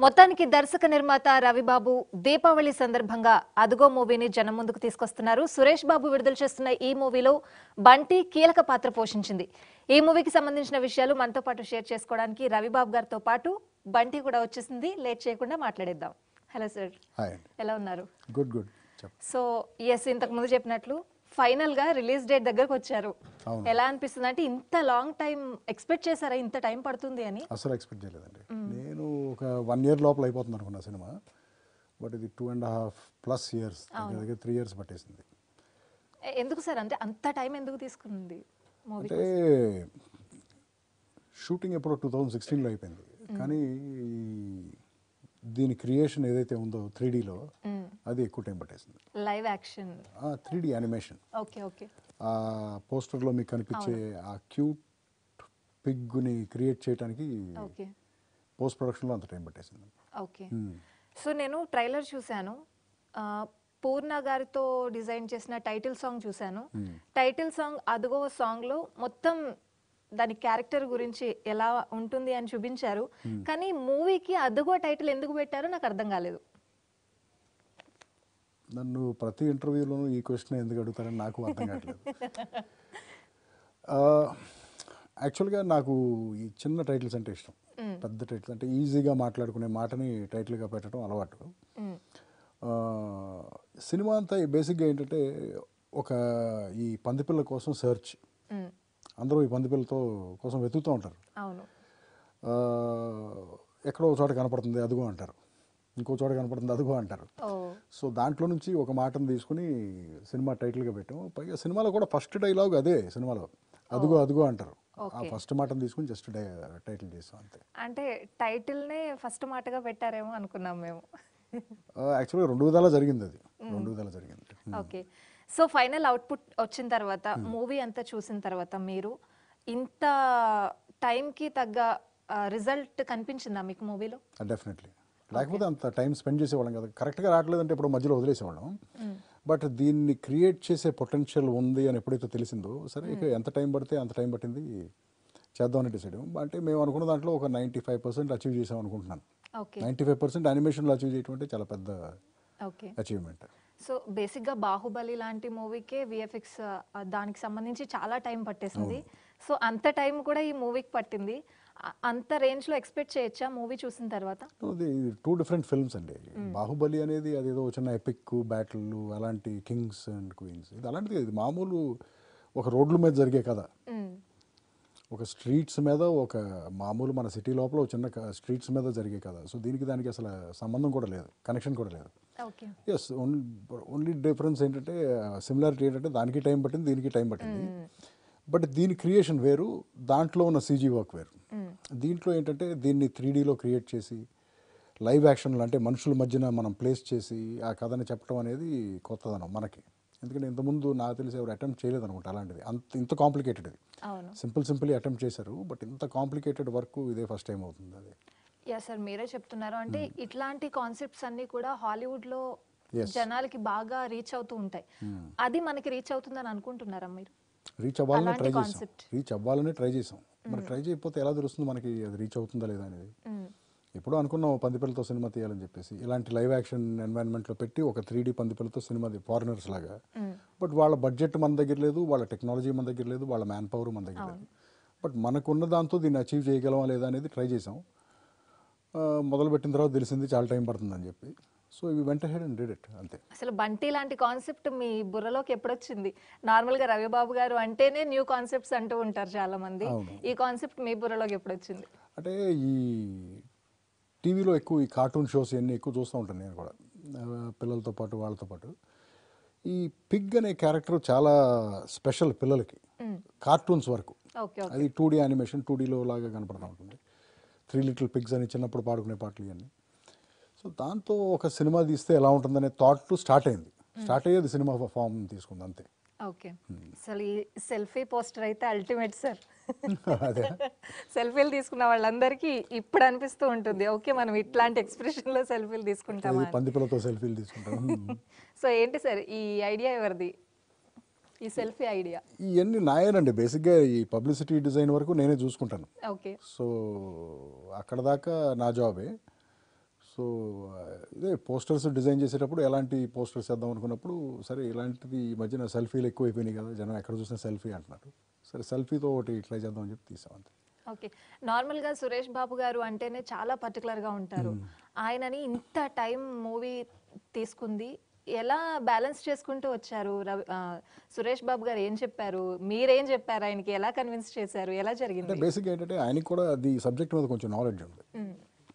మొత్తానికి దర్శక నిర్మాత రవిబాబు దీపావళి సందర్భంగా అదుగో మూవీని జనం ముందుకు తీసుకొస్తున్నారు సురేష్ బాబు విడుదల చేస్తున్న ఈ మూవీలో బంటి కీలక పాత్ర పోషించింది ఈ మూవీకి సంబంధించిన విషయాలు మనతో పాటు షేర్ చేసుకోవడానికి రవిబాబు గారితో పాటు బంటి కూడా వచ్చేసింది లేట్ చేయకుండా మాట్లాడేద్దాం హలో సార్ హాయ్ అండి ఎలా ఉన్నారు గుడ్ గుడ్ చెప్పు సో ఎస్ ఇంతకు ముందు చెప్పినట్లు ఫైనల్ గా రిలీజ్ డేట్ దగ్గరకు వచ్చారు అవును. ఎలా అనిపిస్తుంది అంటే ఇంత లాంగ్ టైం ఎక్స్పెక్ట్ చేశారా ఇంత టైం పడుతుంది అని అసలు ఎక్స్పెక్ట్ చేయలేదండి నేను ఒక వన్ ఇయర్ లోపల అయిపోతుంది అనుకున్నా సినిమా బట్ ఇది two and half plus years దగ్గర త్రీ ఇయర్స్ పట్టేసింది ఎ- ఎందుకు సార్ అంటే అంత టైం ఎందుకు తీసుకుంది మూవీ అంటే షూటింగ్ ఎప్పుడో టూ థౌజండ్ సిక్స్టీన్లో అయిపోయింది కానీ ఈ దీని క్రియేషన్ ఏదైతే ఉందో త్రీ డీలో అది ఎక్కువ టైం పట్టేసింది live action three D animation okay okay ఆ పోస్టర్లో మీకు కనిపించే ఆ క్యూట్ పిగ్గుని క్రియేట్ చేయడానికి ఓకే పోస్ట్ ప్రొడక్షన్లో అంత టైం పట్టేసింది ఓకే Hmm. సో నేను ట్రైలర్ చూశాను ఆ, పూర్ణ గారితో డిజైన్ చేసిన టైటిల్ సాంగ్ చూశాను టైటిల్ సాంగ్ అదుగో సాంగ్లో మొత్తం దాని క్యారెక్టర్ గురించి ఎలా ఉంటుంది అని చూపించారు కానీ మూవీకి అదుగో టైటిల్ ఎందుకు పెట్టారో నాకు అర్థం కాలేదు నన్ను ప్రతి ఇంటర్వ్యూలోనూ ఈ క్వశ్చన్ ఎందుకు అడుగుతారని నాకు అర్థం కావట్లేదు యాక్చువల్గా నాకు ఈ చిన్న టైటిల్స్ అంటే ఇష్టం పెద్ద టైటిల్స్ అంటే ఈజీగా మాట్లాడుకునే మాటని టైటిల్గా పెట్టడం అలవాటు మ్మ్. ఆ, సినిమా అంతా బేసిక్గా ఏంటంటే ఒక ఈ పందిపిల్ల కోసం సెర్చ్ మ్మ్. అందరూ ఈ పందిపిల్లతో కోసం వెతుకుతూ ఉంటారు అవును ఆ, ఎక్కడో ఒక చోట కనపడుతుంది అదుగో అంటారు ఇంకో చోట కనపడుతుంది అదుగో అంటారు ఓ సో దాంట్లో నుంచి ఒక మాటను తీసుకుని సినిమా టైటిల్గా పెట్టాం పైగా సినిమాలో కూడా ఫస్ట్ డైలాగ్ అదే సినిమాలో అదుగో అదుగో అంటారు ఆ ఫస్ట్ మాటను తీసుకుని జస్ట్ టైటిల్ చేస్తాం అంతే అంటే టైటిల్నే ఫస్ట్ మాటగా పెట్టారేమో అనుకున్నాం మేము యాక్చువల్గా రెండు విధాలా జరిగింది అది రెండు విధాలా జరిగింది ఓకే సో ఫైనల్ అవుట్పుట్ వచ్చిన తర్వాత మూవీ అంతా చూసిన తర్వాత మీరు ఇంత టైంకి తగ్గ రిజల్ట్ కనిపించిందా మీకు మూవీలో డెఫినెట్లీ లేకపోతే అంత టైం స్పెండ్ చేసేవాళ్ళం కదా కరెక్ట్గా రావట్లేదంటే ఇప్పుడు మధ్యలో వదిలేసేవాళ్ళం బట్ దీన్ని క్రియేట్ చేసే పొటెన్షియల్ ఉంది అని ఎప్పుడైతే తెలిసిందో సరే ఇక ఎంత టైం పడితే అంత టైం పట్టింది చేద్దామని డిసైడ్ అంటే మేము అనుకున్న దాంట్లో ఒక నైంటీ ఫైవ్ పర్సెంట్ అచీవ్ చేసాం అనుకుంటున్నాను ఓకే నైంటీ ఫైవ్ పర్సెంట్ యానిమేషన్లో అచీవ్ చేయడం అంటే చాలా పెద్ద ఓకే అచీవ్మెంట్ సో బేసిక్గా బాహుబలి లాంటి మూవీకే విఎఫ్ఎక్స్ దానికి సంబంధించి చాలా టైం పట్టేసింది సో అంత టైం కూడా ఈ మూవీకి పట్టింది అ- అంత రేంజ్లో ఎక్స్పెక్ట్ చేయొచ్చా మూవీ చూసిన తర్వాత ఇది టూ డిఫరెంట్ ఫిల్మ్స్ అండి బాహుబలి అనేది అదేదో చిన్న ఎపిక్ బ్యాటిల్ అలాంటి కింగ్స్ అండ్ క్వీన్స్ ఇది అలాంటిది ఇది మామూలు ఒక రోడ్ల మీద జరిగే కథ మ్మ్. ఒక స్ట్రీట్స్ మీద ఒక మామూలు మన సిటీ లోపల ఒక చిన్న స్ట్రీట్స్ మీద జరిగే కథ సో దీనికి దానికి అసలు సంబంధం కూడా లేదు కనెక్షన్ కూడా లేదు okay yes only only difference ఏంటంటే సిమిలారిటీ ఏంటంటే దానికి టైం పట్టింది దీనికి టైం పట్టింది బట్ దీని క్రియేషన్ వేరు దాంట్లో ఉన్న సీజీ వర్క్ వేరు దీంట్లో ఏంటంటే దీన్ని త్రీ డీలో క్రియేట్ చేసి లైవ్ యాక్షన్లు అంటే మనుషుల మధ్యన మనం ప్లేస్ చేసి ఆ కథని చెప్పడం అనేది కొత్తదనం మనకి ఎందుకంటే ఇంతకుముందు నాకు తెలిసి ఎవరు అటెంప్ట్ చేయలేదు అనుకుంటా అలాంటిది అంత ఇంత కాంప్లికేటెడ్ ఇది అవును సింపుల్ సింపుల్లీ అటెంప్ట్ చేశారు బట్ ఇంత కాంప్లికేటెడ్ వర్క్ ఇదే ఫస్ట్ టైం అవుతుంది అది యా సార్ మీరే చెప్తున్నారు అంటే ఇట్లాంటి కాన్సెప్ట్స్ అన్ని కూడా హాలీవుడ్ లో Yes. జనాలకి బాగా రీచ్ అవుతూ ఉంటాయి అది మనకి రీచ్ అవుతుందని అనుకుంటున్నారా మీరు రీచ్ అవ్వాలని అలాంటి ట్రై చేసాం concept. రీచ్ అవ్వాలని ట్రై చేసాం మరి ట్రై చేయకపోతే ఎలా తెలుస్తుంది మనకి అది రీచ్ అవుతుందా లేదా అనేది మ్మ్. ఎప్పుడో అనుకున్నాం పందిపిల్లతో సినిమా తీయాలని చెప్పేసి ఇలాంటి లైవ్ యాక్షన్ ఎన్వైరన్మెంట్లో పెట్టి ఒక త్రీ డీ పందిపిల్లతో సినిమా ఫారినర్స్ లాగా బట్ వాళ్ళ బడ్జెట్ మన దగ్గర లేదు వాళ్ళ టెక్నాలజీ మన దగ్గర లేదు వాళ్ళ మ్యాన్ పవర్ మన దగ్గర లేదు బట్ మనకున్న దాంతో దీన్ని అచీవ్ చేయగలమా లేదా అనేది ట్రై చేసాం ఆ, మొదలుపెట్టిన తర్వాత తెలిసింది చాలా టైం పడుతుందని చెప్పి సో ఇవి వెంట హెడ్ అండ్ డిడ్ ఇట్ అంతే అసలు బంటి లాంటి కాన్సెప్ట్ మీ బుర్రలోకి ఎప్పుడొచ్చింది నార్మల్ గా రవిబాబు గారు అంటేనే న్యూ కాన్సెప్ట్స్ అంటూ ఉంటారు చాలా మంది అవును. ఈ కాన్సెప్ట్ మీ బుర్రలోకి ఎప్పుడొచ్చింది అంటే ఈ టీవీలో ఎక్కువ ఈ కార్టూన్ షోస్ ఇవన్నీ ఎక్కువ చూస్తూ ఉంటాను నేను కూడా ఆ, పిల్లలతో పాటు వాళ్ళతో పాటు ఈ పిగ్ అనే క్యారెక్టర్ చాలా స్పెషల్ పిల్లలకి కార్టూన్స్ వరకు ఓకే ఓకే అది టూ డీ యానిమేషన్ టూ డీలో లాగా కనపడుతూ ఉంటుంది త్రీ లిటిల్ పిగ్స్ అని చిన్నప్పుడు పాడుకునే పాటలు ఇవన్నీ సో దాంతో ఒక సినిమా తీస్తే ఎలా ఉంటుందనే థాట్ స్టార్ట్ అయింది స్టార్ట్ అయ్యేది సినిమా ఫామ్ తీసుకుంది అంతే ఓకే అసలు ఈ సెల్ఫీ పోస్టర్ అయితే అల్టిమేట్ సార్ అదే సెల్ఫీలు తీసుకున్న వాళ్ళందరికీ ఇప్పుడు అనిపిస్తూ ఉంటుంది ఓకే మనం ఇట్లాంటి expression లో సెల్ఫీలు తీసుకుంటామా అది పందిపిల్లతో సెల్ఫీలు తీసుకుంటాం సో ఏంటి సార్ ఈ ఐడియా ఎవరిది ఈ సెల్ఫీ ఐడియా ఇవన్నీ నాయేనండి బేసిక్గా ఈ పబ్లిసిటీ డిజైన్ వరకు నేనే చూసుకుంటాను ఓకే సో అక్కడ దాకా నా జాబే సో ఇదే పోస్టర్స్ డిజైన్ చేసేటప్పుడు ఎలాంటి పోస్టర్స్ వేద్దాం అనుకున్నప్పుడు సరే ఇలాంటిది ఈ మధ్యన సెల్ఫీలు ఎక్కువ అయిపోయినాయి కదా జనం ఎక్కడ చూసినా సెల్ఫీ అంటున్నారు సరే సెల్ఫీతో ఒకటి ట్రై చేద్దాం అని చెప్పి తీసాం అంతే ఓకే నార్మల్ గా సురేష్ బాబు గారు అంటేనే చాలా పర్టికులర్ గా ఉంటారు ఆయనని ఇంత టైం మూవీ తీసుకుంది ఎలా బ్యాలెన్స్ చేసుకుంటూ వచ్చారు రవి- ఆ, సురేష్ బాబు గారు ఏం చెప్పారు మీరేం చెప్పారు ఆయనకి ఎలా కన్విన్స్ చేశారు ఎలా అంటే జరిగింది బేసిక్ ఏంటంటే ఆయనకి కూడా అది సబ్జెక్ట్ మీద కొంచెం నాలెడ్జ్ ఉంది మ్మ్.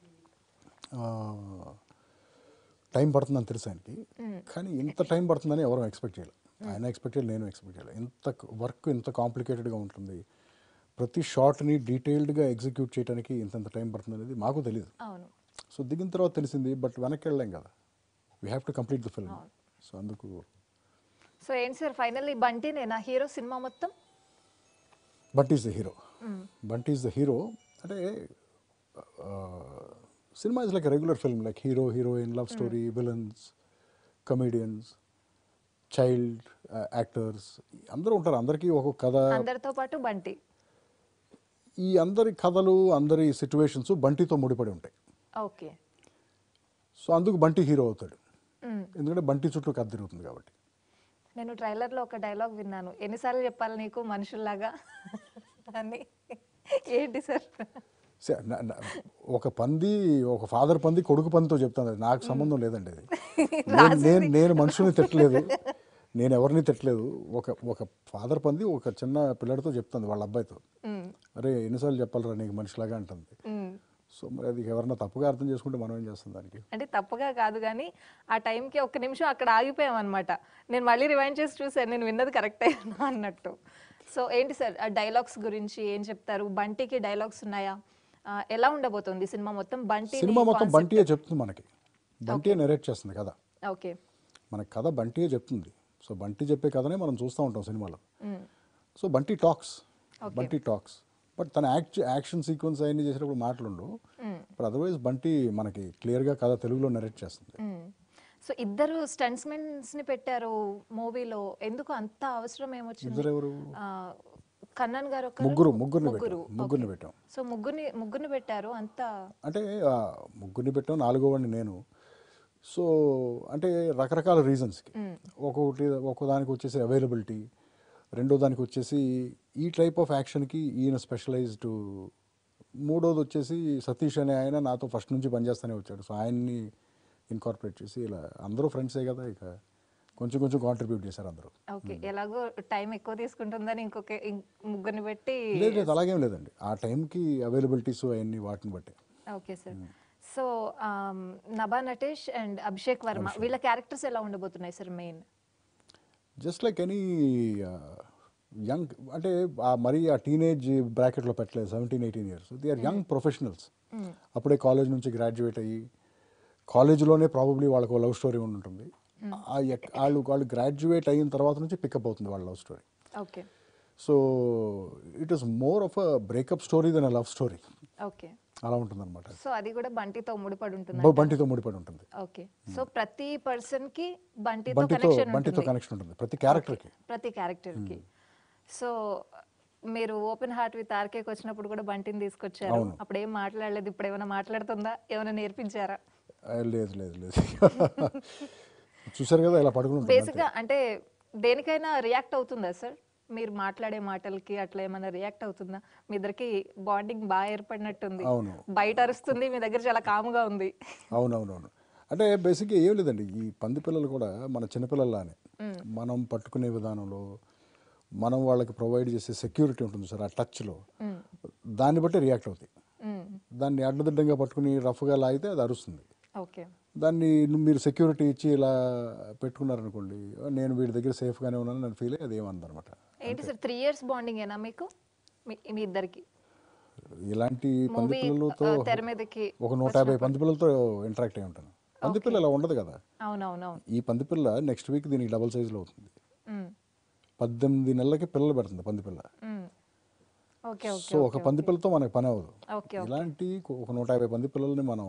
టైం పడుతుందని తెలుసు ఆయనకి కానీ ఇంత టైం పడుతుందని ఎవరు ఎక్స్పెక్ట్ చేయాలి ఆయన ఎక్స్పెక్ట్ చేయాలి నేను ఎక్స్పెక్ట్ చేయాలి ఇంత వర్క్ ఇంత కాంప్లికేటెడ్గా ఉంటుంది ప్రతి షార్ట్ని డీటెయిల్డ్గా ఎగ్జిక్యూట్ చేయడానికి ఇంతంత టైం పడుతుంది అనేది మాకు తెలియదు అవును సో దిగిన తర్వాత తెలిసింది బట్ వెనక్కి వెళ్ళలేం కదా we have to complete the film so అందుకు సో ఏంటి సార్ ఫైనల్లీ బంటినే నా హీరో సినిమా మొత్తం Bunty is the hero Bunty is the hero అంటే cinema is like regular film like hero heroine love story villains comedians child actors అందరూ ఉంటారు అందరికీ ఒక కథ అందరితో పాటు బంటి ఈ అందరి కథలు అందరి సిచ్యువేషన్స్ బంటితో ముడిపడి ఉంటాయి ఓకే సో అందుకు బంటి హీరో అవుతాడు ఎందుకంటే బంటి చుట్టూ కథ తిరుగుతుంది కాబట్టి నేను ట్రైలర్లో ఒక డైలాగ్ విన్నాను ఎన్నిసార్లు చెప్పాలి నీకు మనుషుల్లాగా అని ఏంటి సార్ సే- నా- నా- ఒక పంది ఒక ఫాదర్ పంది కొడుకు పందితో చెప్తాను అది నాకు సంబంధం లేదండి అది నేను నేను నేను మనుషుల్ని తిట్టలేదు నేను ఎవరిని తిట్టలేదు ఒక ఒక ఫాదర్ పంది ఒక చిన్న పిల్లడితో చెప్తుంది వాళ్ళ అబ్బాయితో అరే ఎన్నిసార్లు చెప్పాలరా నీకు మనిషిలాగా అంటుంది సో మరి అది ఎవరన్నా తప్పుగా అర్థం చేసుకుంటే మనం ఏం చేస్తాం దానికి అంటే తప్పుగా కాదు కానీ ఆ టైంకి ఒక్క నిమిషం అక్కడ ఆగిపోయాం అనమాట నేను మళ్ళీ రివైండ్ చేసి చూసాను నేను విన్నది కరెక్ట్ అయినా అన్నట్టు సో ఏంటి సార్ ఆ డైలాగ్స్ గురించి ఏం చెప్తారు బంటికి డైలాగ్స్ ఉన్నాయా ఆ, ఎలా ఉండబోతుంది సినిమా మొత్తం బంటి సినిమా మొత్తం బంటియే చెప్తుంది మనకి బంటియే నెరేట్ చేస్తుంది కథ ఓకే మన కథ బంటియే చెప్తుంది సో బంటి చెప్పే కథనే మనం చూస్తూ ఉంటాం సినిమాలో so Bunty talks Bunty talks but తన యాక్ట్ యాక్షన్ సీక్వెన్స్ అవన్నీ చేసేటప్పుడు మాటలుండవు బట్ అదర్వైజ్ బంటి మనకి క్లియర్గా కథ తెలుగులో నెరేట్ చేస్తుంది సో ఇద్దరు స్టంట్స్మెన్స్ ని పెట్టారు మూవీలో ఎందుకు అంత అవసరం ఏమొచ్చింది ఇద్దరు ఎవరు ఆ, కన్నన్ గారు ఒకరు, ముగ్గురు ముగ్గురిని ముగ్గురు పెట్టాం ముగ్గురిని okay. పెట్టాం సో ముగ్గురిని ముగ్గురిని పెట్టారు అంత అంటే ఆ, ముగ్గురిని పెట్టాం నాలుగో వాడిని నేను సో అంటే రకరకాల రీజన్స్కి ఒక్కొక్కటి ఒక్కో దానికి వచ్చేసి అవైలబిలిటీ రెండో దానికి వచ్చేసి ఈ టైప్ ఆఫ్ యాక్షన్కి ఈయన స్పెషలైజ్డ్ మూడోది వచ్చేసి సతీష్ అనే ఆయన నాతో ఫస్ట్ నుంచి పనిచేస్తూనే వచ్చాడు సో ఆయన్ని ఇన్కార్పొరేట్ చేసి ఇలా అందరూ ఫ్రెండ్సే కదా ఇక కొంచెం కొంచెం కాంట్రిబ్యూట్ చేశారు అందరూ ఓకే ఎలాగో టైం ఎక్కువ తీసుకుంటుందని ఇంకొక ఇం- ముగ్గురిని పెట్టి లేదు లేదు అలాగేం లేదండి ఆ టైంకి అవైలబిలిటీస్ అవన్నీ వాటిని బట్టి okay sir so Nabha Natesh and Abhishek Varma వీళ్ళ క్యారెక్టర్స్ ఎలా ఉండబోతున్నాయి sir main just like any young అంటే ఆ మరీ ఆ టీనేజ్ బ్రాకెట్లో పెట్టలేదు seventeen eighteen years they are young professionals అప్పుడే కాలేజ్ నుంచి గ్రాడ్యుయేట్ అయ్యి కాలేజ్లోనే ప్రాబబ్లీ వాళ్ళకు లవ్ స్టోరీ ఉండి ఉంటుంది ఆ ఎక్- వాళ్ళు వాళ్ళు గ్రాడ్యుయేట్ అయిన తర్వాత నుంచి పికప్ అవుతుంది వాళ్ళ love story okay so it is more of a breakup story then a love story okay అలా ఉంటుంది అనమాట సో అది కూడా బంటితో ముడిపడి ఉంటుంది బంటితో ముడిపడి ఉంటుంది ఓకే సో ప్రతి పర్సన్ కి బంటితో బంటితో కనెక్షన్ బంటితో ఉంటుంది కనెక్షన్ ఉంటుంది ప్రతి క్యారెక్టర్కి ప్రతి క్యారెక్టర్ కి సో మీరు ఓపెన్ హార్ట్ విత్ ఆర్కేకి వచ్చినప్పుడు కూడా బంటిని తీసుకొచ్చారు అవును. అప్పుడు ఏం మాట్లాడలేదు ఇప్పుడు ఏమైనా మాట్లాడుతుందా ఏమైనా నేర్పించారా లేదు లేదు లేదు చూసారు కదా ఇలా పడుకుని ఉంటుంది బేసిక్ గా అంటే దేనికైనా రియాక్ట్ అవుతుందా సార్ మీరు మాట్లాడే మాటలకి అట్లా ఏమైనా రియాక్ట్ అవుతుందా మీ ఇద్దరికి బాండింగ్ బాగా ఏర్పడినట్టుంది అవును బయట అరుస్తుంది మీ దగ్గర చాలా కాముగా ఉంది అవునవునవును అంటే బేసిక్గా ఏం లేదండి ఈ పంది పిల్లలు కూడా మన చిన్నపిల్లలానే మనం పట్టుకునే విధానంలో మనం వాళ్ళకి ప్రొవైడ్ చేసే సెక్యూరిటీ ఉంటుంది సార్ ఆ టచ్లో దాన్ని బట్టి రియాక్ట్ అవుతాయి దాన్ని అడ్డదిడ్డంగా పట్టుకుని రఫ్గా లాగితే అది అరుస్తుంది ఓకే దాన్ని ను- మీరు సెక్యూరిటీ ఇచ్చి ఇలా పెట్టుకున్నారనుకోండి నేను వీడి దగ్గర సేఫ్గానే ఉన్నాను నేను ఫీల్ అయ్యి అది ఏమన్నదనమాట ఏంటి సార్ త్రీ ఇయర్స్ బాండింగ్ ఏనా మీకు మీ- మీ ఇద్దరికి ఇలాంటి పంది మూవీ పిల్లలతో తెర మీదకి ఒక నూట యాభై పంది పిల్లలతో ఇంటరాక్ట్ అయి ఉంటాను పంది పిల్ల ఇలా ఉండదు కదా అవునవునవును ఈ పంది పిల్ల నెక్స్ట్ వీక్ దీనికి డబుల్ సైజులో అవుతుంది మ్మ్. పద్దెనిమిది నెలలకి పిల్లలు పెడుతుంది పంది పిల్ల మ్మ్. ఓకే ఓకే సో ఒక పంది పిల్లతో మనకి పని అవ్వదు ఓకే ఇలాంటి ఒక నూట యాభై పంది పిల్లల్ని మనం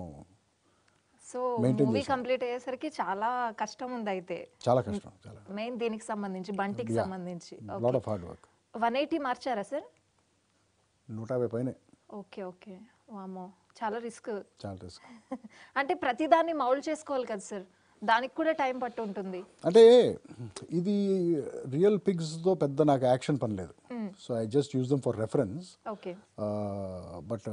సో Maintain మూవీ కంప్లీట్ అయ్యేసరికి చాలా కష్టం ఉంది అయితే చాలా కష్టం చాలా మెయిన్ దీనికి సంబంధించి బంటికి సంబంధించి lot of hard work one eighty మార్చారా సార్ నూట యాభై పైనే ఓకే ఓకే వామో చాలా రిస్క్ చాలా రిస్క్ అంటే ప్రతిదాన్ని మౌల్డ్ చేసుకోవాలి కదా సార్ దానికి కూడా టైం పట్టు ఉంటుంది అంటే ఇది రియల్ పిగ్స్తో పెద్ద నాకు యాక్షన్ పని లేదు so I just use them for reference okay but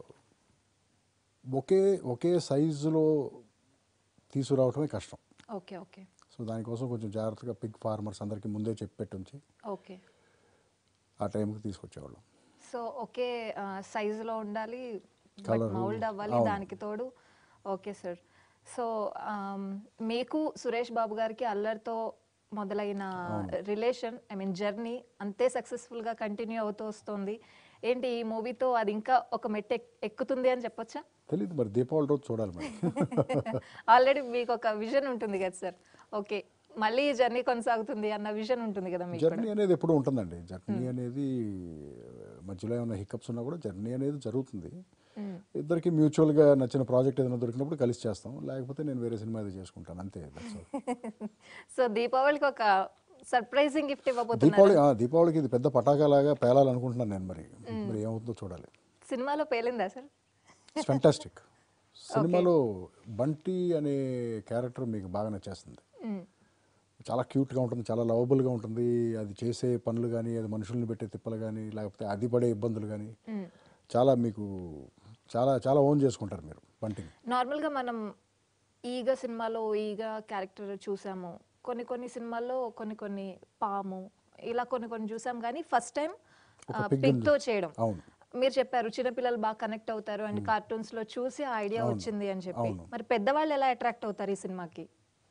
ఒకే ఒకే సైజులో తీసుకురావటమే కష్టం ఓకే ఓకే సో దానికోసం కొంచెం జాగ్రత్తగా పిగ్ ఫార్మర్స్ అందరికీ ముందే చెప్పి పెట్టుంచి ఓకే ఆ టైంకి తీసుకొచ్చేవాళ్ళం సో ఒకే సైజులో ఉండాలి Colour, మౌల్డ్ అవ్వాలి అవును. దానికి తోడు ఓకే సార్ సో మీకు సురేష్ బాబు గారికి అల్లరితో మొదలైన రిలేషన్ ఐ మీన్ జర్నీ అంతే సక్సెస్ఫుల్ గా కంటిన్యూ అవుతూ వస్తుంది ఏంటి ఈ మూవీతో అది ఇంకా ఒక మెట్టు ఎక్- ఎక్కుతుంది అని చెప్పొచ్చా తెలియదు మరి దీపావళి రోజు చూడాలి మరి ఆల్రెడీ మీకు ఒక విజన్ ఉంటుంది కదా సార్ ఓకే మళ్ళీ ఈ జర్నీ కొనసాగుతుంది అన్న విజన్ ఉంటుంది కదా మీకు కూడా జర్నీ అనేది ఎప్పుడూ ఉంటుందండి జర్నీ అనేది మధ్యలో ఏమైనా హికప్స్ ఉన్నా కూడా జర్నీ అనేది జరుగుతుంది ఇద్దరికి మ్యూచువల్గా నచ్చిన ప్రాజెక్ట్ ఏదైనా దొరికినప్పుడు కలిసి చేస్తాం లేకపోతే నేను వేరే సినిమా ఏదో చేసుకుంటాను అంతే that's all. సో దీపావళికి ఒక సర్ప్రైజింగ్ గిఫ్ట్ ఇవ్వబోతున్నారు దీపావళి ఆ, దీపావళికి ఇది పెద్ద పటాకాలాగా పేలాలనుకుంటున్నాను నేను మరి మరి ఏమవుతుందో చూడాలి సినిమాలో పేలిందా సార్ ఇట్స్ ఫెంటాస్టిక్ సినిమాలో బంటి అనే క్యారెక్టర్ మీకు బాగా నచ్చేస్తుంది మ్మ్. చాలా క్యూట్గా ఉంటుంది చాలా లవబుల్గా ఉంటుంది అది చేసే పనులు కానీ అది మనుషుల్ని పెట్టే తిప్పలు కానీ లేకపోతే అది పడే ఇబ్బందులు కానీ మ్మ్. చాలా మీకు చాలా చాలా ఓన్ చేసుకుంటారు మీరు బంటిని నార్మల్గా మనం ఈగ సినిమాలో ఈగ క్యారెక్టర్ చూసాము కొన్ని కొన్ని సినిమాల్లో కొన్ని కొన్ని పాము ఇలా కొన్ని కొన్ని చూసాం కానీ ఫస్ట్ టైం ఒక pig పిగ్ ని తో చూ- చేయడం అవును మీరు చెప్పారు చిన్నపిల్లలు బాగా కనెక్ట్ అవుతారు అండ్ కార్టూన్స్ లో చూసి ఆ ఐడియా వచ్చింది అని చెప్పి అవును. మరి పెద్దవాళ్ళు ఎలా అట్రాక్ట్ అవుతారు ఈ సినిమాకి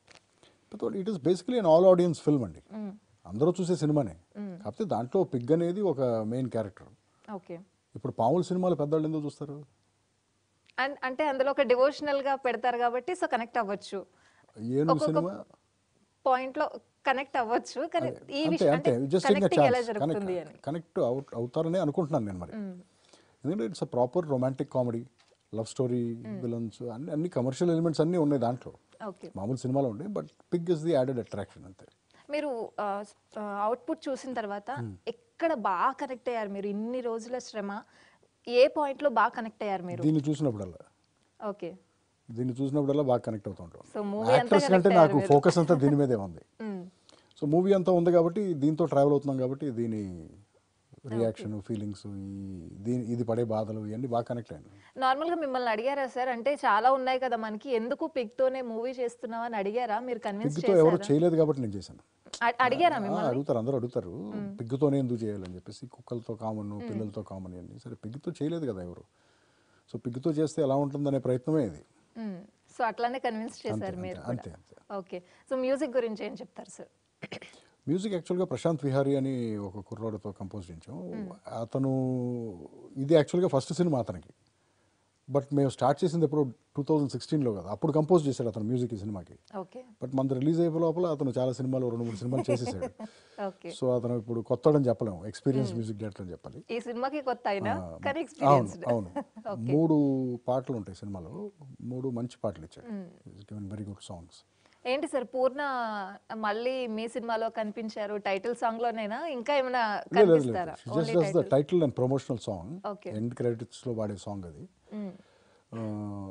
it is basically an all audience film అండి మ్మ్. అందరూ చూసే సినిమానే కాకపోతే దాంట్లో పిగ్ అనేది ఒక మెయిన్ క్యారెక్టర్ ఓకే ఇప్పుడు పాముల సినిమాలు పెద్దవాళ్ళు ఎందుకు చూస్తారు అండ్ అంటే అందులో ఒక డివోషనల్ గా పెడతారు కాబట్టి సో కనెక్ట్ అవ్వచ్చు ఏనుగు ఒక్కొక్క సినిమా పాయింట్ లో కనెక్ట్ అవ్వచ్చు కానీ ఈ అంతే విషయం అంతే అంటే జస్ట్ కనెక్టింగ్ ఎలా జరుగుతుంది అని కనెక్ట్ కనెక్ట్ అవుట్ అవుతారని అనుకుంటున్నాను నేను మరి ఎందుకంటే it's a proper romantic comedy love story villains అన్ని అన్ని కమర్షియల్ ఎలిమెంట్స్ అన్నీ ఉన్నాయి దాంట్లో ఓకే మామూలు సినిమాలో ఉండే but pig is the added attraction అంతే మీరు అవుట్పుట్ చూసిన తర్వాత ఎక్కడ బాగా కనెక్ట్ అయ్యారు మీరు ఇన్ని రోజుల శ్రమ ఏ పాయింట్ లో బాగా కనెక్ట్ అయ్యారు మీరు దీన్ని చూసినప్పుడల్లా ఓకే దీన్ని చూసినప్పుడల్లా బాగా కనెక్ట్ అవుతూ ఉంటాం సో మూవీ అంతా యాక్టర్స్ కంటే కనెక్ట్ నాకు ఫోకస్ అంతా దీని మీదే ఉంది మ్మ్. సో మూవీ అంతా ఉంది కాబట్టి దీంతో ట్రావెల్ అవుతున్నాం కాబట్టి దీని రియాక్షన్ ఫీలింగ్స్ ఈ దీని ఇది పడే బాధలు ఇవన్నీ బాగా కనెక్ట్ అయ్యాను నార్మల్ గా మిమ్మల్ని అడిగారా సార్ అంటే చాలా ఉన్నాయి కదా మనకి ఎందుకు పిగ్ తోనే మూవీ చేస్తున్నావు అని అడిగారా మీరు కన్విన్స్ పిగ్గుతో ఎవరు చేశారా చేయలేదు కాబట్టి నేను చేశాను అ- అడిగారా ఆ, మిమ్మల్ని అడుగుతారు అందరూ అడుగుతారు పిగ్గుతోనే ఎందుకు చేయాలని చెప్పేసి కుక్కలతో కామన్ పిల్లలతో కామన్ అని సరే పిగ్గుతో చేయలేదు కదా ఎవరు సో పిగ్గుతో చేస్తే ఎలా ఉంటుందనే ప్రయత్నమే ఇది మ్మ్. సో అట్లానే కన్విన్స్ చేశారు అంతే, మీరు అంతే, కూడా అంతే. ఓకే సో మ్యూజిక్ గురించి ఏం చెప్తారు సార్ మ్యూజిక్ యాక్చువల్గా ప్రశాంత్ విహారీ అని ఒక కుర్రాడితో కంపోజ్ చేయించాం అతను ఇది యాక్చువల్గా ఫస్ట్ సినిమా అతనికి బట్ మేము స్టార్ట్ చేసింది ఎప్పుడు టూ థౌజండ్ సిక్స్టీన్లో కదా అప్పుడు కంపోజ్ చేశాడు అతను మ్యూజిక్ ఈ సినిమాకి ఓకే బట్ మన రిలీజ్ అయ్యే లోపల అతను చాలా సినిమాలు రెండు మూడు సినిమాలు చేసేసాడు ఓకే సో అతను ఇప్పుడు కొత్తడని చెప్పలేము ఎక్స్పీరియన్స్ మ్యూజిక్ డైరెక్టర్ అని చెప్పాలి ఈ సినిమాకి కొత్త అయినా ఆ, కానీ అవును ఎక్స్పీరియన్స్డ్ అవును మూడు పాటలు ఉంటాయి సినిమాలో మూడు మంచి పాటలు ఇచ్చాడు వెరీ గుడ్ సాంగ్స్ ఏంటి సార్ పూర్ణ మళ్ళీ మీ సినిమాలో కనిపించారు టైటిల్ సాంగ్ లోనేనా ఇంకా ఏమైనా లేదు లేదు కనిపిస్తారా just just the title and promotional song Okay. End credits లో వాడే సాంగ్ అది ఆ,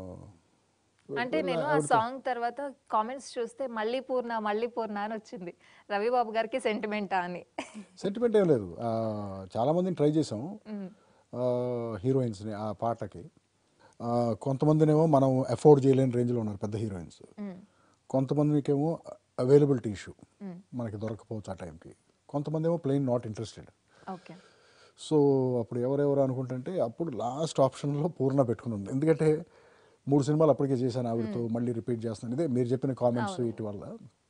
అంటే నేను ఆ సాంగ్ తర్వాత కామెంట్స్ చూస్తే మళ్ళీ పూర్ణ మళ్ళీ పూర్ణ అని వచ్చింది రవి బాబు గారికి సెంటిమెంటా అని సెంటిమెంట్ ఏం లేదు ఆ, చాలా మందిని ట్రై చేసాం హీరోయిన్స్ని ఆ పాటకి ఆ, కొంతమందినేమో మనం అఫోర్డ్ చేయలేని రేంజ్లో ఉన్నారు పెద్ద హీరోయిన్స్ కొంతమందికేమో అవైలబిలిటీ ఇష్యూ మనకి దొరకపోవచ్చు ఆ టైంకి కొంతమంది ఏమో plain not interested okay so అప్పుడు ఎవరెవరు అనుకుంటుంటే అప్పుడు లాస్ట్ ఆప్షన్లో పూర్ణ పెట్టుకుని ఉంది ఎందుకంటే మూడు సినిమాలు అప్పటికే చేశాను ఆవిడతో మళ్ళీ రిపీట్ చేస్తున్నాను ఇదే మీరు చెప్పిన కామెంట్స్ ఇటు వల్ల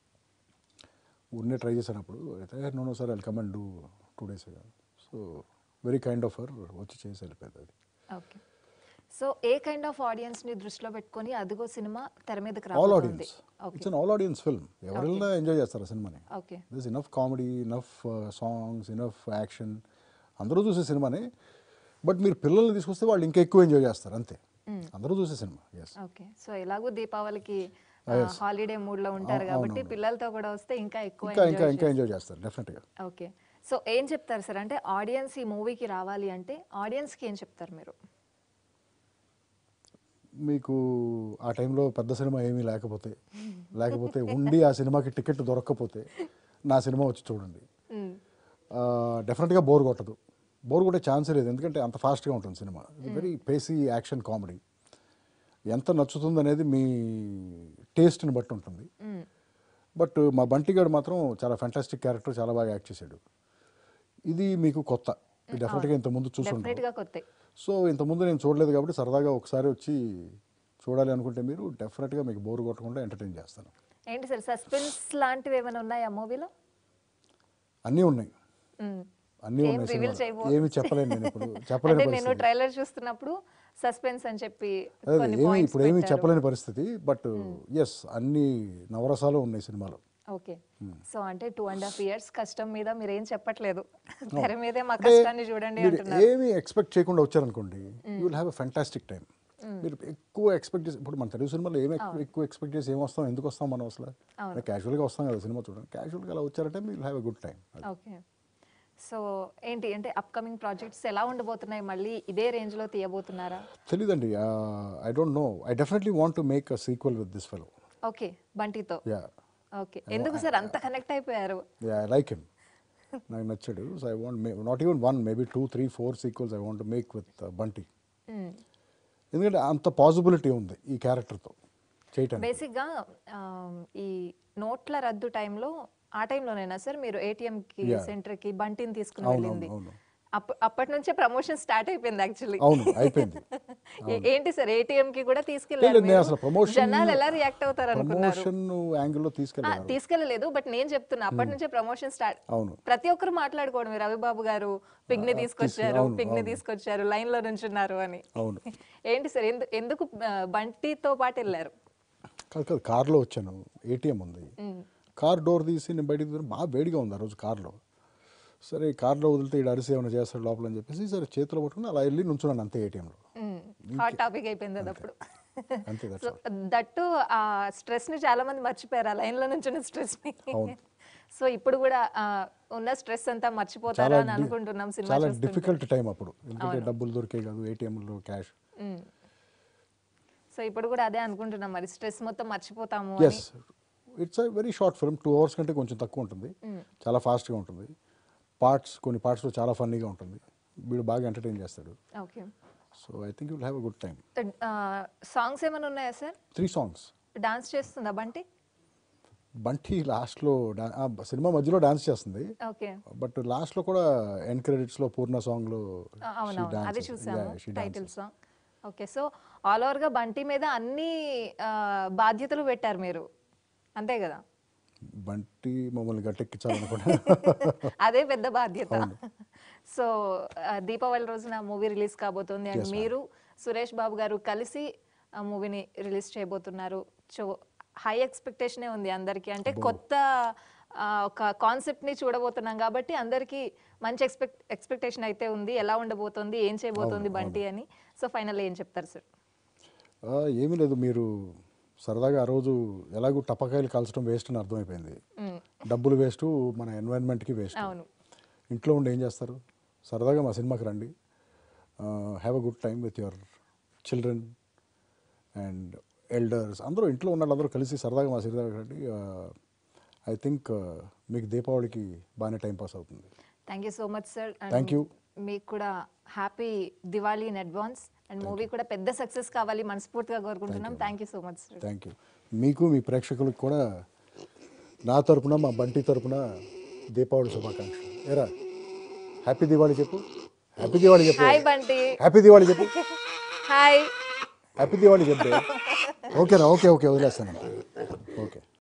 ఊరినే ట్రై చేశాను అప్పుడు అయితే నూనె sir I comment do two days so very kind of her వచ్చి చేసి వెళ్ళిపోయింది అది okay so a kind of audience ని దృష్టిలో పెట్టుకొని అదిగో సినిమా తెర మీదకి ఆల్ రాబోతుంది audience it's an all audience film ఎవరైనా ఎంజాయ్ చేస్తారు ఆ సినిమాని okay this enough comedy enough songs enough action అందరూ చూసే సినిమానే బట్ మీరు పిల్లల్ని తీసుకొస్తే వాళ్ళు ఇంకా ఎక్కువ ఎంజాయ్ చేస్తారు అంతే అందరూ చూసే సినిమా ఎస్ ఓకే సో ఎలాగో దీపావళికి హాలిడే మూడ్ లో ఉంటారు అవును, కాబట్టి అవును. పిల్లలతో కూడా వస్తే ఇంకా ఎక్కువ ఇంకా ఇంకా enjoy ఇంకా ఎంజాయ్ చేస్తారు డెఫినెట్గా ఓకే సో ఏం చెప్తారు సార్ అంటే ఆడియన్స్ ఈ మూవీకి రావాలి అంటే ఆడియన్స్కి ఏం చెప్తారు మీరు మీకు ఆ టైంలో పెద్ద సినిమా ఏమీ లేకపోతే లేకపోతే ఉండి ఆ సినిమాకి టికెట్ దొరక్కపోతే నా సినిమా వచ్చి చూడండి మ్మ్. డెఫినెట్గా బోర్ కొట్టదు బోర్ కొట్టే ఛాన్సే లేదు ఎందుకంటే అంత ఫాస్ట్గా ఉంటుంది cinema very pacy action comedy ఎంత నచ్చుతుంది అనేది మీ టేస్ట్ని బట్టి ఉంటుంది మ్మ్. బట్ మా బంటి గారు మాత్రం చాలా ఫెంటాస్టిక్ క్యారెక్టర్ చాలా బాగా యాక్ట్ చేశాడు ఇది మీకు కొత్త ఇది డెఫినెట్గా ఇంతకుముందు చూసుంటారు డెఫినెట్ గా కొత్త సో ఇంతకుముందు నేను చూడలేదు కాబట్టి సరదాగా ఒకసారి వచ్చి చూడాలి అనుకుంటే మీరు డెఫినెట్గా మీకు బోర్ కొట్టకుండా ఎంటర్టైన్ చేస్తాను ఏంటి సార్ సస్పెన్స్ లాంటివి ఏమైనా ఉన్నాయా మూవీలో అన్నీ ఉన్నాయి అన్నీ ఏం ఉన్నాయి రివీల్ సినిమాలో. చేయబో ఏమి చెప్పలేను నేను ఇప్పుడు అంటే చెప్పలేని నేను పరిస్థితి ట్రైలర్ చూస్తున్నప్పుడు సస్పెన్స్ అని చెప్పి అదే కొన్ని ఏమి పాయింట్స్ ఇప్పుడు ఏమి చెప్పలేని పరిస్థితి బట్ ఎస్ అన్ని నవరసాలు ఉన్నాయి సినిమాలో ఓకే సో అంటే టూ అండ్ హాఫ్ ఇయర్స్ కష్టం మీద మీరు ఏం చెప్పట్లేదు తెర మీదే మా అంటే కష్టాన్ని చూడండి మీరు అంటున్నారు ఏమి ఎక్స్పెక్ట్ చేయకుండా వచ్చారనుకోండి you will have a fantastic time మీరు ఎక్కువ ఎక్స్పెక్ట్ చేసి ఇప్పుడు మన తెలుగు సినిమాలో ఏమి ఎక్కువ- ఎక్కువ ఎక్స్పెక్ట్ చేసి ఏం వస్తాం ఎందుకు వస్తాం మనం అసలు అవును. క్యాజువల్గా వస్తాం కదా సినిమా చూడండి క్యాజువల్గా అలా వచ్చారంటే మీరు have a good time okay so ఏంటి అంటే అప్కమింగ్ ప్రాజెక్ట్స్ ఎలా ఉండబోతున్నాయి మళ్ళీ ఇదే రేంజ్ లో తీయబోతున్నారా తెలీదండి I don't know I definitely want to make a sequel with this fellow okay బంటితో యా ఓకే ఎందుకు సార్ అంత కనెక్ట్ అయిపోయారు యా ఐ లైక్ హిమ్ నాకు నచ్చాడు so I want may not even one maybe two three four sequels I want make with Bunty hmm. ఎందుకంటే అంత possibility ఉంది ఈ క్యారెక్టర్తో చేయటానికి బేసిక్గా ఆమ్, ఈ నోట్ల రద్దు టైంలో ఆ టైంలోనేనా సార్ మీరు ఏటీఎం కి Yeah. సెంటర్ కి బంటిని తీసుకుని అవును, వెళ్ళింది అవును, అప్ప- అప్పటి నుంచే ప్రమోషన్ స్టార్ట్ అయిపోయింది యాక్చువల్లీ అవును అయిపోయింది ఏంటి సార్ ఏటీఎం కి కూడా లేదు, తీసుకెళ్ళారు నేను మీరు? అసలు promotion- జనాలు ఎలా రియాక్ట్ అవుతారు అనుకున్నారు ప్రమోషన్ యాంగిల్లో ఆ, తీసుకెళ్ళారు తీసుకెళ్ళలేదు బట్ నేను చెప్తున్నా అప్పటి నుంచే ప్రమోషన్ స్టార్ట్ అవును ప్రతి ఒక్కరు మాట్లాడుకోవడం రవిబాబు గారు పిగ్ని తీసుకొచ్చారు అవును, పిగ్ని అవును. తీసుకొచ్చారు లైన్ లో నుంచున్నారు అని అవును ఏంటి సార్ ఎందు- ఎందుకు ఆ, బంటితో పాటు వెళ్ళారు కాదు కాదు కార్లో వచ్చాను ఏటీఎం ఉంది మ్మ్. కార్ డోర్ తీసి నేను బయటికి దూరం బాగా వేడిగా ఉంది ఆ రోజు కార్లో సరే కార్లో వదిలితే ఇక్కడ అరిసి ఏమైనా చేస్తాడు లోపల అని చెప్పేసి సరే చేతిలో పట్టుకుని అలా వెళ్ళి నుంచున్నాను అంతే ఏటీఎంలో హాట్ టాపిక్ అయిపోయింది అది అప్పుడు అంతే that's సో దట్టు ఆ స్ట్రెస్ ని చాలా మంది మర్చిపోయారు ఆ లైన్ లో నుంచి స్ట్రెస్ ని అవును. సో ఇప్పుడు కూడా ఆ, ఉన్న స్ట్రెస్ అంతా మర్చిపోతారు చాలా అని డి- అనుకుంటున్నాం సినిమా చాలా చూస్తుంటే డిఫికల్ట్ టైం అప్పుడు ఎందుకంటే డబ్బులు దొరికే కాదు ఏటీఎంలో క్యాష్ మ్మ్. సో ఇప్పుడు కూడా అదే అనుకుంటున్నాం మరి స్ట్రెస్ మొత్తం మర్చిపోతాము అని yes it's a very short film two hours కంటే కొంచెం తక్కువ ఉంటుంది చాలా ఫాస్ట్గా ఉంటుంది పార్ట్స్ కొన్ని పార్ట్స్లో చాలా ఫన్నీగా ఉంటుంది వీడు బాగా ఎంటర్టైన్ చేస్తాడు okay so I think you'll have a good time songs ఏమైనా ఉన్నాయా సార్ త్రీ సాంగ్స్ డాన్స్ చేస్తుందా బంటి బంటి లాస్ట్లో డా- ఆ, సినిమా మధ్యలో డాన్స్ చేస్తుంది ఓకే బట్ లాస్ట్లో కూడా ఎండ్ క్రెడిట్స్లో పూర్ణ సాంగ్లో అవునవును అది చూసాము title song okay so all over గా బంటి మీద అన్ని ఆ, బాధ్యతలు పెట్టారు మీరు అంతే కదా బంటి మమ్మల్ని గట్టెక్కించాలనుకుంటా అదే పెద్ద బాధ్యత సో ఆ, దీపావళి రోజున మూవీ రిలీజ్ కాబోతుంది అండ్ మీరు సురేష్ బాబు గారు కలిసి ఆ మూవీని రిలీజ్ చేయబోతున్నారు సో హై ఎక్స్పెక్టేషనే ఉంది అందరికీ అంటే కొత్త ఆ, ఒక కాన్సెప్ట్ ని చూడబోతున్నాం కాబట్టి అందరికీ మంచి ఎక్స్పెక్ట్ ఎక్స్పెక్టేషన్ అయితే ఉంది ఎలా ఉండబోతుంది ఏం చేయబోతుంది బంటి అని సో ఫైనల్ ఏం చెప్తారు సార్ ఆ, ఏమీ లేదు మీరు సరదాగా ఆ రోజు ఎలాగో టపకాయలు కాల్చడం వేస్ట్ అని అర్థమైపోయింది డబ్బులు వేస్ట్ మన ఎన్వైరన్మెంట్కి వేస్ట్ అవును ఇంట్లో ఉండి ఏం చేస్తారు సరదాగా మా సినిమాకి రండి have a good time with your children and elders అందరూ ఇంట్లో ఉన్న వాళ్ళందరూ కలిసి సరదాగా మా సినిమాకి రండి ఐ థింక్ మీకు దీపావళికి బాగానే టైం పాస్ అవుతుంది thank you so much sir Thank you. మీకు కూడా happy Diwali in advance and movie కూడా పెద్ద సక్సెస్ కావాలి మనస్ఫూర్తిగా కోరుకుంటున్నాం thank you so much sir thank you మీకు మీ ప్రేక్షకులకు కూడా నా తరపున మా బంటి తరపున దీపావళి శుభాకాంక్షలు ఏరా హ్యాపీ దివాళి చెప్పు హ్యాపీ దివాళి చెప్పు హాయ్ బంటి హ్యాపీ దివాళి చెప్పు హాయ్ హ్యాపీ దివాళి చెప్తే ఓకేనా ఓకే ఓకే వదిలేస్తాను ఓకే